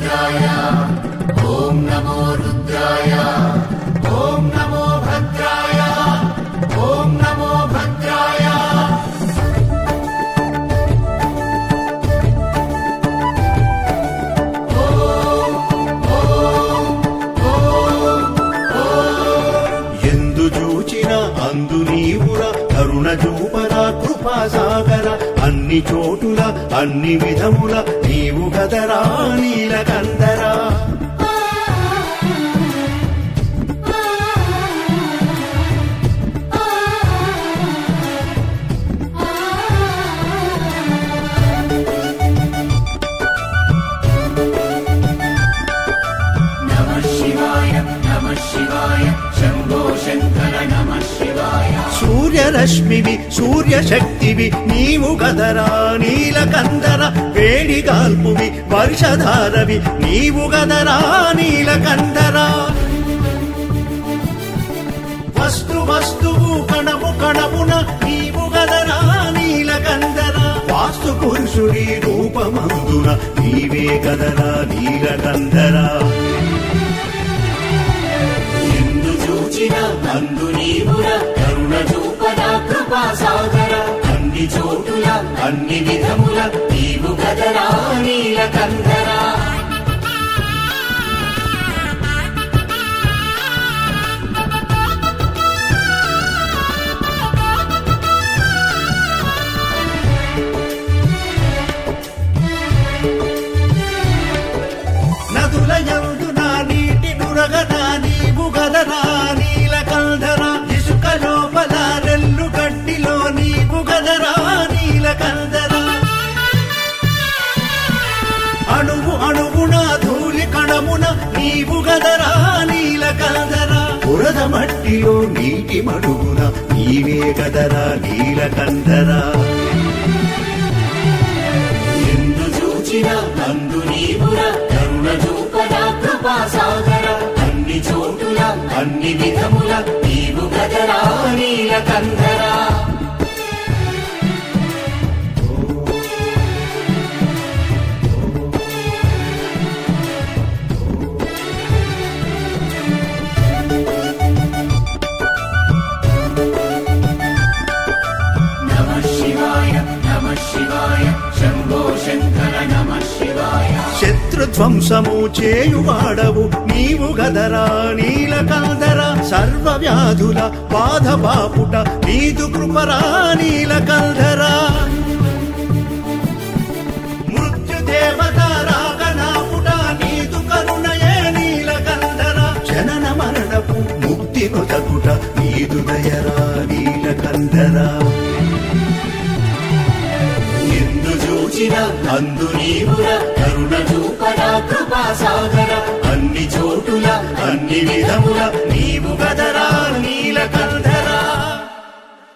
రుద్రాయ ఓం నమో రుద్రాయ ఓం నమో భద్రాయ ఓం నమో భద్రాయ ఎందు చూచిన అందు నీవుర కరుణ చూపర కృపా సాగర అన్ని చోటుల అన్ని విధముల నీవు గదరా నీలకందరా నమ శివాయ నమ శివాయ శంభో శంకర నమ శివాయ సూర్యరశ్మివి సూర్యశక్తివి నీవు గదరా నీలకందర వేడి గాల్పువి వర్షధారవి నీవు గదరా నీలకందరా వస్తు వస్తువు కణము కణమున నీవు గదరా నీలకందర వాస్తు పురుషుడి రూపమందున నీవే గదరా నీలకందరా ఎందు చూచిన అందు నీవుర కరుణ చూపద కృపా సాగర అన్ని చోటుల అన్ని విధముల నీవు గదరా నీలకందరా నదుల యందున నీటి నురగన నీవు గదరా నీలకందర ఇసుక లోపల రెల్లు గడ్డిలో నీవు గదరా నీలకందర అణువు అణువున ధూళి కణమున నీవు గదరా నీలకందర బురద మట్టిలో నీటి మడుగున నీవే గదరా నీలకందరా ఎందు చూచిన అందు నీవుర కరుణ చూపద కృపా సాగర అన్ని చోటుల అన్ని విధముల నీవు గదరా నీలకందరా నమ శివాయ నమ శివాయ శంభో శంకర నమ శివాయ శత్రుధ్వంసము చేయువాడవు నీవు గదరా నీలకందర సర్వ వ్యాధుల బాధ బాపుట నీదు కృపరా నీలకందర మృత్యుదేవత రాగనాపుట నీదు కరుణయే నీలకందర జనన మరణపు ముక్తి నొదగుట నీదు దయరా నీలకందరా ఎందు చూచిన అందు నీవుర కరుణ చూపద కృపా సాగర